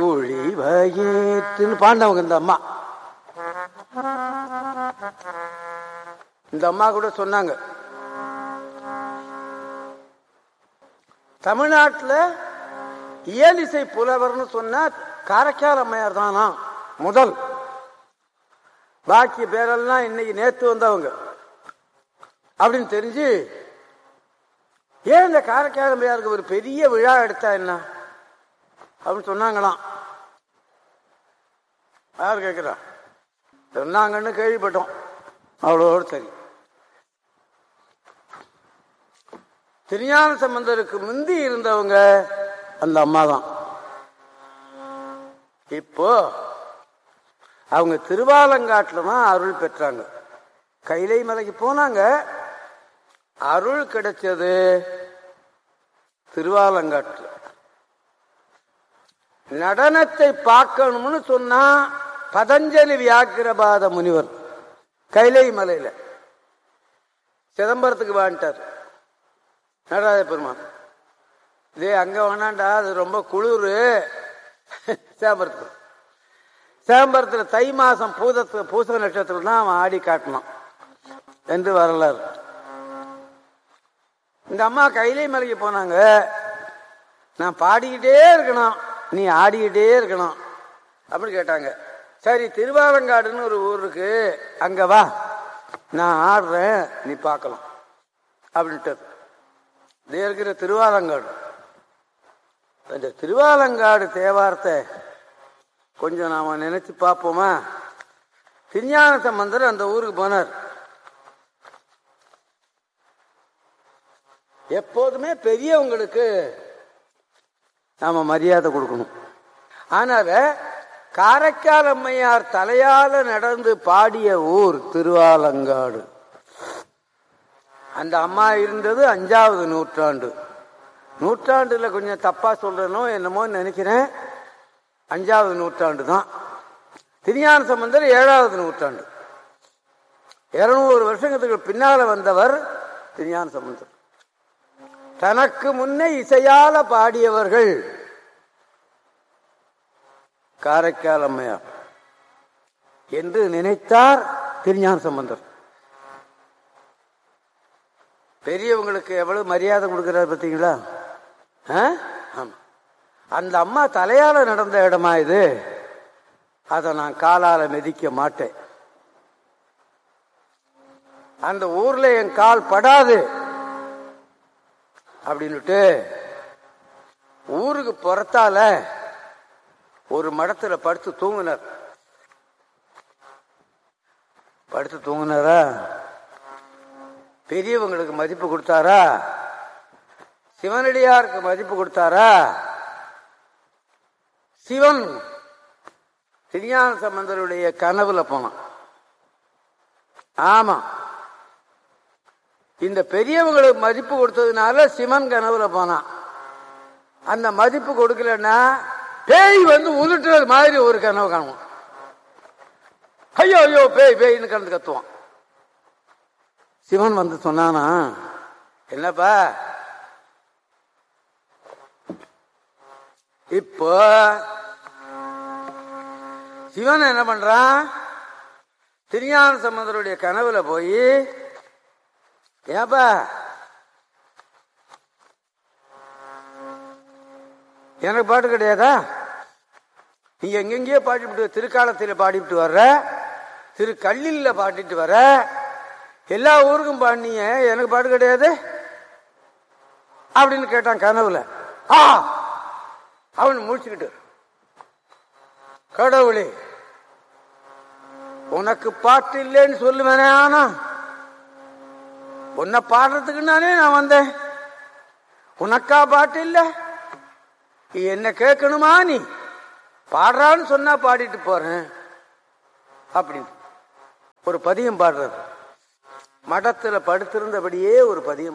குழி வயிற்றுன்னு பாண்டவங்க இந்த அம்மா இந்த அம்மா கூட சொன்னாங்க தமிழ்நாட்டில் இயலிசை புலவர்னு சொன்னா காரைக்கால் அம்மையார் தானா முதல் பாக்கி பேரெல்லாம் இன்னைக்கு நேத்து வந்தவங்க அப்படின்னு தெரிஞ்சு ஏன் இந்த காரைக்கால் அம்மையாருக்கு ஒரு பெரிய விழா எடுத்தா என்ன அப்படின்னு சொன்னாங்களாம் யார் கேட்கிறா சொன்னாங்கன்னு கேள்விப்பட்டோம் அவ்வளோடு சரி திருஞான சம்பந்தருக்கு முந்தி இருந்தவங்க அந்த அம்மா தான் இப்போ அவங்க திருவாலங்காட்டில் தான் அருள் பெற்றாங்க கைலை மலைக்கு போனாங்க அருள் கிடைச்சது திருவாலங்காட்டில் நடனத்தை பார்க்கணும்னு சொன்னா பதஞ்சலி வியாக்கிரபாத முனிவர் கைலை மலையில சிதம்பரத்துக்கு வாண்டார் நடராஜ பெருமான் இதே அங்க வேணாண்டா அது ரொம்ப குளிர் சேம்பரத்துக்கு சேம்பரத்துல தை மாசம் பூதத்து பூச நட்சத்திரம் தான் அவன் ஆடி காட்டினான் என்று வரலாறு இந்த அம்மா கைலை மலைக்கு போனாங்க நான் பாடிக்கிட்டே இருக்கணும் நீ ஆடிக்கிட்டே இருக்கணும் அப்படின்னு கேட்டாங்க சரி திருவாலங்காடுன்னு ஒரு ஊர் இருக்கு அங்க வா நான் ஆடுறேன் நீ பார்க்கலாம் அப்படின்ட்டு இது இருக்கிற திருவாலங்காடு இந்த திருவாலங்காடு தேவாரத்தை கொஞ்சம் நாம நினைச்சு பார்ப்போமா திருஞான சம்பந்தர் அந்த ஊருக்கு போனார் எப்போதுமே பெரியவங்களுக்கு நாம மரியாதை கொடுக்கணும் ஆனால காரைக்கால் அம்மையார் தலையால நடந்து பாடிய ஊர் திருவாலங்காடு அந்த அம்மா இருந்தது அஞ்சாவது நூற்றாண்டு நூற்றாண்டுல கொஞ்சம் தப்பா சொல்றனோ என்னமோ நினைக்கிறேன் அஞ்சாவது நூற்றாண்டு தான் திருஞான சம்பந்தர் ஏழாவது நூற்றாண்டு இருநூறு வருஷங்களுக்கு பின்னால வந்தவர் திருஞான சம்பந்தர் தனக்கு முன்னே இசையால பாடியவர்கள் காரைக்கால் அம்மையார் என்று நினைத்தார் திருஞான சம்பந்தர் பெரியவங்களுக்கு எவ்வளவு மரியாதை கொடுக்கிறார் பார்த்தீங்களா ஆ? ஆமா அந்த அம்மா தலையால நடந்த இடமா இது அதை நான் காலால மிதிக்க மாட்டேன் அந்த ஊர்ல என் கால் படாது அப்படின்னுட்டு ஊருக்கு புறத்தால ஒரு மடத்துல படுத்து தூங்கினார் படுத்து தூங்கினாரா பெரியவங்களுக்கு மதிப்பு கொடுத்தாரா சிவனடியாருக்கு மதிப்பு கொடுத்தாரா சிவன் திருஞான சம்பந்தருடைய கனவுல போனான் ஆமா இந்த பெரியவங்களுக்கு மதிப்பு கொடுத்ததுனால சிவன் கனவுல போனான் அந்த மதிப்பு கொடுக்கலன்னா பேய் வந்து உருட்டுறது மாதிரி ஒரு கனவு காணுவோம் ஐயோ ஐயோ பேய் பேய்னு கலந்து கத்துவான் சிவன் வந்து சொன்னானா என்னப்பா இப்போ சிவன் என்ன பண்றான் திருஞான சம்பந்தருடைய கனவுல போய் ஏப்பா எனக்கு பாட்டு கிடையாதா நீ எங்கெங்கேயோ பாடிவிட்டு திருக்காலத்தில் பாடிவிட்டு வர்ற திரு கல்லில்ல பாடிட்டு வர எல்லா ஊருக்கும் பாடினீங்க எனக்கு பாட்டு கிடையாது அப்படின்னு கேட்டான் கனவுல ஆ அவன் முடிச்சுக்கிட்டு கடவுளே உனக்கு பாட்டு இல்லைன்னு சொல்லுவேனே ஆனா உன்னை பாடுறதுக்கு நானே நான் வந்தேன் உனக்கா பாட்டு இல்ல நீ என்ன கேட்கணுமா நீ பாடுறான்னு சொன்னா பாடிட்டு போறேன் அப்படின்னு ஒரு பதியம் பாடுறது மடத்துல படுத்திருந்தபடியே ஒரு பதியம்